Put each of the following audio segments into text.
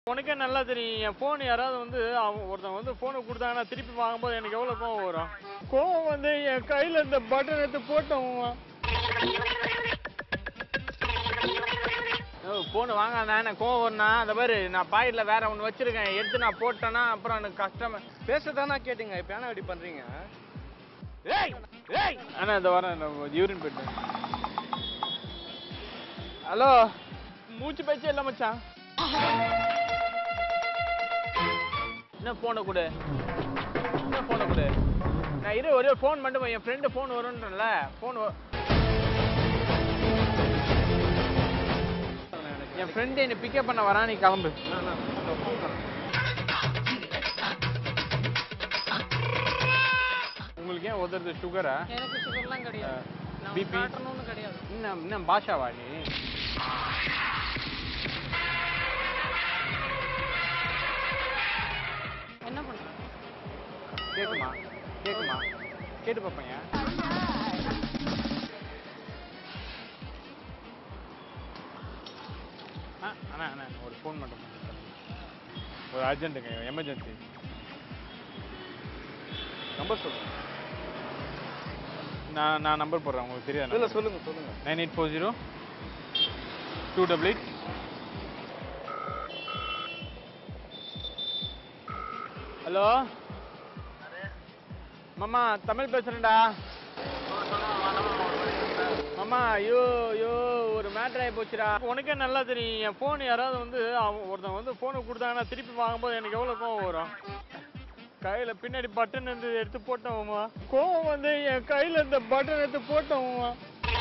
உனக்கே நல்லா தெரியும் என் ஃபோன் யாராவது வந்து அவன் ஒருத்தன் வந்து ஃபோனை கொடுத்தாங்கன்னா திருப்பி வாங்கும்போது எனக்கு எவ்வளோ கோவம் வரும் கோவம் வந்து என் கையில் இந்த பட்டன் எடுத்து போட்டவன் ஃபோனு வாங்காதா எனக்கு கோவம் வரும்னா அந்த மாதிரி நான் பாக்கெட்டில் வேற ஒன்று வச்சிருக்கேன் எடுத்து நான் போட்டேன்னா அப்புறம் எனக்கு கஷ்டம் பேசத்தானா கேட்டீங்க இப்போ ஏன்னா இப்படி பண்றீங்க ஏய் ஏய் அண்ணா இந்த வரேன் யூரின் போயிட்டு ஹலோ மூச்சு பேச்சே இல்லை மச்சான் என்ன ஃபோனை கொடு என்ன ஃபோனை கொடு நான் இரு ஒரே ஃபோன் மட்டும் என் ஃப்ரெண்டு ஃபோன் வரும்ன்றல ஃபோன் என் ஃப்ரெண்டு என்னை பிக்கப் பண்ண வரான் நீ கிளம்பு உங்களுக்கு ஏன் ஒருத்தருக்கு சுகரா எனக்கு சுகர்லாம் கிடையாது நான் BP? காட்டணும்னு கிடையாது இன்னும் இன்னும் பாஷாவா நீ என்ன பண்றேன் கேக்குமா கேக்குமா கேட்டு பார்ப்பேன் ஆ அண்ணா அண்ணா ஒரு ஃபோன் மட்டும் பண்ணுங்க. ஒரு அர்ஜென்ட்டுங்க எமர்ஜென்சி நம்பர் சொல்லுங்க நான் நான் நம்பர் போடுறேன் உங்களுக்கு தெரியாது இல்ல சொல்லுங்க சொல்லுங்க nine eight four zero two double eight hello மாமா தமிழ் பேசுறேன்டா மாமா ஐயோ ஐயோ ஒரு மேட்ரு ஆகி போச்சுடா உனக்கே நல்லா தெரியும் என் ஃபோன் யாராவது வந்து அவன் ஒருத்தன் வந்து ஃபோனை கொடுத்தாங்கன்னா திருப்பி வாங்கும்போது எனக்கு எவ்வளோ கோவம் வரும் கையில பின்னாடி பட்டன் இருந்து எடுத்து போட்டவமா கோவம் வந்து என் கையில இருந்த பட்டன் எடுத்து போட்டவமா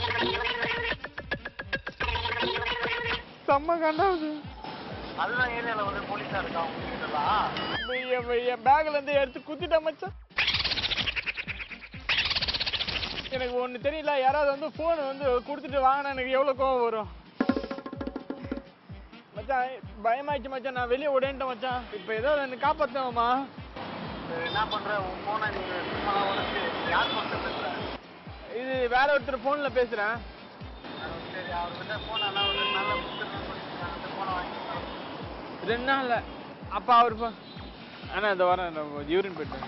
செம்ம கண்டாவது அதுதான் ஏரியால வந்து போலீஸா இருக்கா அவங்க என் பேக்ல இருந்து எடுத்து குத்திட்டேன் மச்சான் எனக்கு ஒண்ணு தெரியல யாராவது வந்து போன் வந்து கொடுத்துட்டு வாங்கினா எனக்கு எவ்வளவு கோவம் வரும் மச்சான் பயமாயிடுச்சு மச்சான் நான் வெளியே உடேன்ட்டேன் மச்சான் இப்போ ஏதோ என்ன காப்பாத்துவமா என்ன பண்ற உன் போனை நீங்க சும்மா உடச்சு யார் போன் பேசுற இது வேற ஒருத்தர் போன்ல பேசுறேன் சரி அவர்கிட்ட போன் எல்லாம் ஒரு நல்ல புத்தகம் சொல்லிருக்காங்க அந்த போனை வாங்கி ரெண்டு நாள்ல அப்பா அவர் பா அண்ணா இந்த வரேன் யூரின் போயிட்டு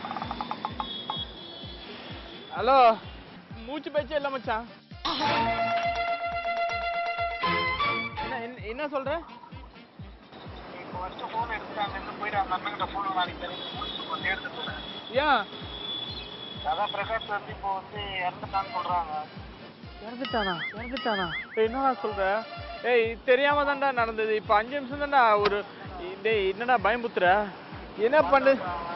ஹலோ மூச்சு பேச்சே இல்லை மச்சான் என்ன என்ன- என்ன சொல்ற இப்போ ஃபர்ஸ்ட் போன் எடுத்துட்டு அங்க இருந்து போயிட்டு அந்த அண்ணன் கிட்ட போன் நாளைக்கு தெரிஞ்சு முடிச்சுட்டு வந்து எடுத்துட்டு போறேன் ஏன் அதான் பிரகாஷ் வந்து இப்போ வந்து இறந்துட்டான்னு சொல்றாங்க இறந்துட்டானா இறந்துட்டானா ஏய், என்னடா சொல்ற ஏய் தெரியாம தான்டா நடந்தது இப்போ அஞ்சு நிமிஷம் தான்டா ஒரு டேய் என்னடா பயமுத்துற என்ன பண்ணு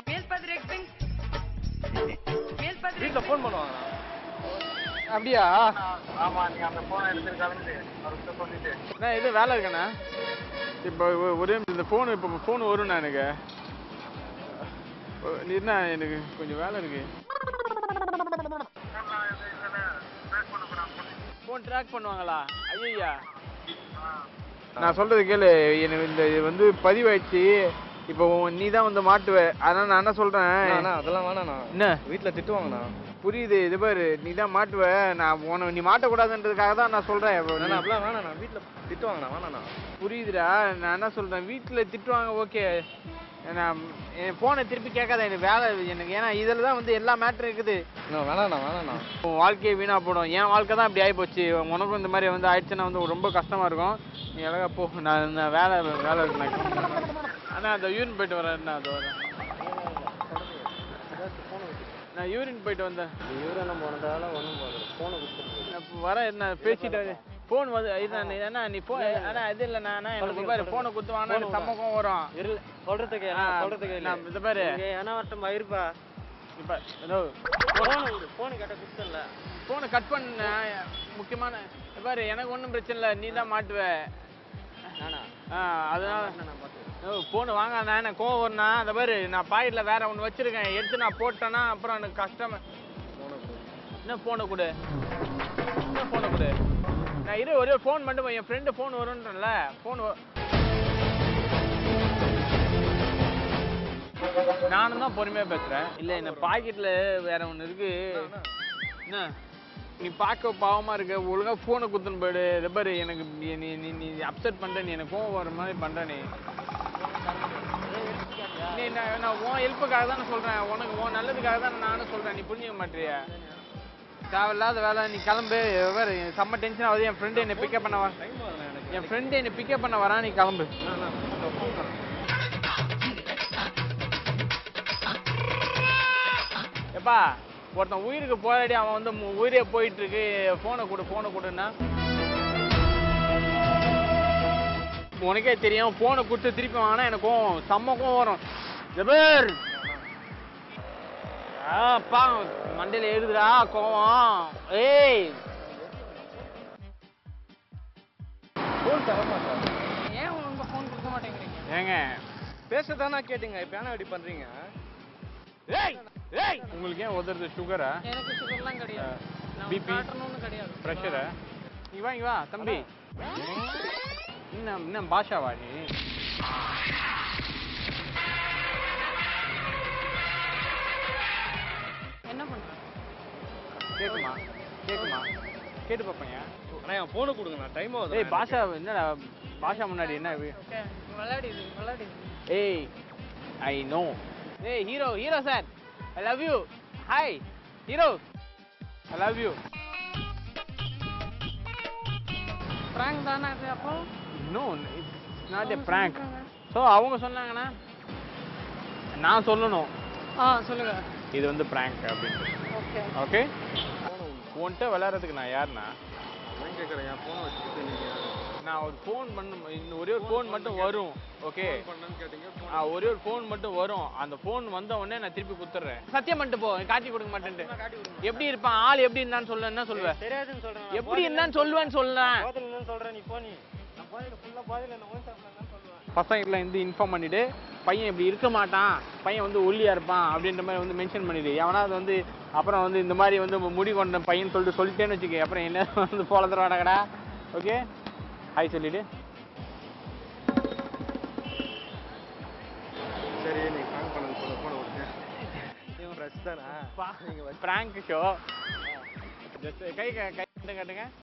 வீட்டில் ஃபோன் பண்ணுவாங்க அப்படியா ஆமா நீ அந்த போனை எடுத்துட்டு கிளம்பி அவர்கிட்ட சொல்லிட்டு நான் எதுவும் வேலை இருக்கேண்ணா இப்போ ஒ- ஒரே நிமிஷம் இந்த ஃபோனு இப்போ ஃபோன் வரும்ண்ணா எனக்கு ஒ- நீ என்ன எனக்கு கொஞ்சம் வேலை இருக்கு ஃபோன் ட்ராக் பண்ணுவாங்களா ஐயா நான் சொல்றது கேளு எனக்கு இந்த இது வந்து பதிவாயிடுச்சு இப்போ நீ தான் வந்து மாட்டுவ அதனால நான் என்ன சொல்றேன் அண்ணா அதெல்லாம் வேணாண்ணா என்ன வீட்டில் திட்டுவாங்கண்ணா புரியுது இது பாரு நீ தான் மாட்டுவ நான் உன நீ மாட்டக்கூடாதுன்றதுக்காக தான் நான் சொல்றேன் அண்ணா அப்படிலாம் வேணாண்ணா வீட்டில் திட்டுவாங்கண்ணா வேணாண்ணா புரியுதுடா நான் என்ன சொல்றேன் வீட்டில் திட்டுவாங்க ஓகே நான் என் ஃபோனை திருப்பி கேட்காத எனக்கு வேலை எனக்கு ஏன்னா இதில் தான் வந்து எல்லா மேட்ரும் இருக்குது அண்ணா வேணாண்ணா வேணாண்ணா உன் வாழ்க்கையே வீணா போடும் என் வாழ்க்கை தான் இப்படி ஆகிப்போச்சு உனக்கும் இந்த மாதிரி வந்து ஆயிடுச்சுன்னா வந்து ரொம்ப கஷ்டமா இருக்கும் நீ அழகா போ நான் இந்த வேலை வேலை இருக்கு நான் கிளம்புறேன். அண்ணா அந்த யூரின் போயிட்டு வரேன் அது வரேன் நான் யூரின் போயிட்டு வந்தேன் இவரெல்லாம் போனதால ஒன்றும் போகல ஃபோனை கொடுத்துட்டு நான் இப்ப வரேன் என்ன பேசிட்டு ஃபோன் வந்து இது நான் அண்ணா நீ ஃபோன் அண்ணா இது இல்லை நான் எனக்கு பாரு ஃபோனை கொடுத்து வாங்கினா எனக்கு சம்மக்கம் வரும் இருல சொல்றதுக்கு ஆ, சொல்றதுக்கு நான் இது பாரு ஏன்னா வரட்டும் இருப்பா இப்போ ஏதோ ஃபோன் ஃபோன் கேட்ட குத்தல ஃபோனை கட் பண்ண முக்கியமான இது பாரு எனக்கு ஒன்றும் பிரச்சனை இல்லை நீ தான் மாட்டுவ நானா ஆ அதனால நான் பார்த்து ஓ ஃபோனு வாங்காதா எனக்கு கோவம் வரும்னா அந்த பாரு நான் பாக்கெட்டில் வேற ஒன்று வச்சிருக்கேன் எடுத்து நான் போட்டேன்னா அப்புறம் எனக்கு கஷ்டம் என்ன ஃபோனை கொடு என்ன ஃபோனை கொடு நான் இரு ஒரே ஃபோன் மட்டும் என் ஃப்ரெண்டு ஃபோன் வரும்ன்றல ஃபோன் நானும் தான் பொறுமையாக பேசுகிறேன் இல்லை என்ன பாக்கெட்டில் வேற ஒன்று இருக்கு என்ன நீ பார்க்க பாவமாக இருக்க ஒழுங்கா ஃபோனை குத்துன்னு போயிடு இதை பாரு எனக்கு நீ நீ நீ நீ அப்செட் பண்ணுற நீ எனக்கு கோவம் வர மாதிரி பண்ணுற நீ நான் நான் உன் ஹெல்ப்புக்காக தான் சொல்கிறேன் உனக்கு உன் நல்லதுக்காக தான் நானும் சொல்கிறேன் நீ புரிஞ்சுக்க மாட்டியா தேவையில்லாத வேலை நீ கிளம்பு வேறு செம்ம டென்ஷன் ஆகுது என் ஃப்ரெண்டு என்னை பிக்கப் பண்ண வர டைம் ஆகுதுண்ணா எனக்கு என் ஃப்ரெண்டு என்னை பிக்கப் பண்ண வரான் நீ கிளம்பு அண்ணா, அண்ணா, இந்த phone தரேன். எப்பா ஒருத்தன் உயிருக்கு போராடி அவன் வந்து மு- உயிரே போயிட்டு இருக்கு ஃபோனை கொடு ஃபோனை கொடுன்னா உனக்கே தெரியும் ஃபோனை கொடுத்து திருப்பி வாங்கினா எனக்கும் செம்மக்கும் வரும் ஜபர் ஆப்பா மண்டையில ஏறுதுடா கோவம் ஏய் phone தர மாட்டேன். ஏன் உங்க ஃபோன் கொடுக்க மாட்டேங்கிறீங்க ஏங்க பேசத்தானே கேட்டீங்க இப்போ ஏன்னா இப்படி பண்றீங்க ஏய் ஏய் உங்களுக்கு ஏன் உதறது சுகரா எனக்கு சுகர்லாம் கிடையாது நான் BP? காட்டணும்னு கிடையாது ப்ரெஷரா இங்க வா இங்க வா தம்பி என்ன என்ன பாஷாவா நீ என்ன பண்றேன் கேக்குமா கேக்குமா கேட்டு பாப்பேன் அண்ணா என் ஃபோனை கொடுங்கண்ணா டைம் ஆகுது ஏய் பாஷா என்னடா பாஷா முன்னாடி என்ன இது? ஓகே விளையாடிது விளையாடிது ஏய் ஐ நோ ஏய் hero hero sir I love you hi hero I love you prank தானே அது அப்போ no it's not a prank so அவங்க சொன்னாங்கன்னா நான் சொல்லணும் ஆ சொல்லுங்க இது வந்து பிராங்க் அப்படின்ட்டு ஓகே ஓகே உன்கிட்ட விளையாடுறதுக்கு நான் யாருண்ணா நான் கேட்குறேன் என் ஃபோனை வச்சுக்கிட்டு நீங்க நான் ஒரு ஃபோன் பண்ண இன்னும் ஒரே ஒரு ஃபோன் மட்டும் வரும் ஓகே பண்ணேன்னு கேட்டீங்க ஆ ஒரே ஒரு ஃபோன் மட்டும் வரும் அந்த ஃபோன் வந்த உடனே நான் திருப்பி கொடுத்துட்றேன் சத்தியம் பண்ணிட்டு போ காட்டி கொடுக்க மாட்டேன்ட்டு காட்டி கொடுங்க எப்படி இருப்பான் ஆள் எப்படி இருந்தான்னு சொல்ல என்ன சொல்லுவேன் தெரியாதுன்னு சொல்றேன் எப்படி இருந்தான்னு சொல்லுவேன்னு சொல்லேன் போதில் இல்லைன்னு சொல்றேன் நீ போ நீ நான் போதில் ஃபுல்லாக போதில் என்ன ஓன் சாப்பிடலாம் சொல்லுவேன் பசங்கிட்ட இருந்து இன்ஃபார்ம் பண்ணிட்டு பையன் இப்படி இருக்க மாட்டான் பையன் வந்து ஒல்லியா இருப்பான் அப்படின்ற மாதிரி வந்து மென்ஷன் பண்ணிடு எவனாவது வந்து அப்புறம் வந்து இந்த மாதிரி வந்து முடி கொண்ட பையன் சொல்லிட்டு சொல்லிட்டேன்னு வச்சுக்க அப்புறம் என்ன வந்து போல தருவாடகடா ஓகே ஹாய் சொல்லிடு சரி நீ பிராங்க் பண்ணது சொல்ல போன விடுங்க இவன் பிரச்சனை தானா நீங்கள் பிராங்க் ஷோ கை கை கை கட்டுங்க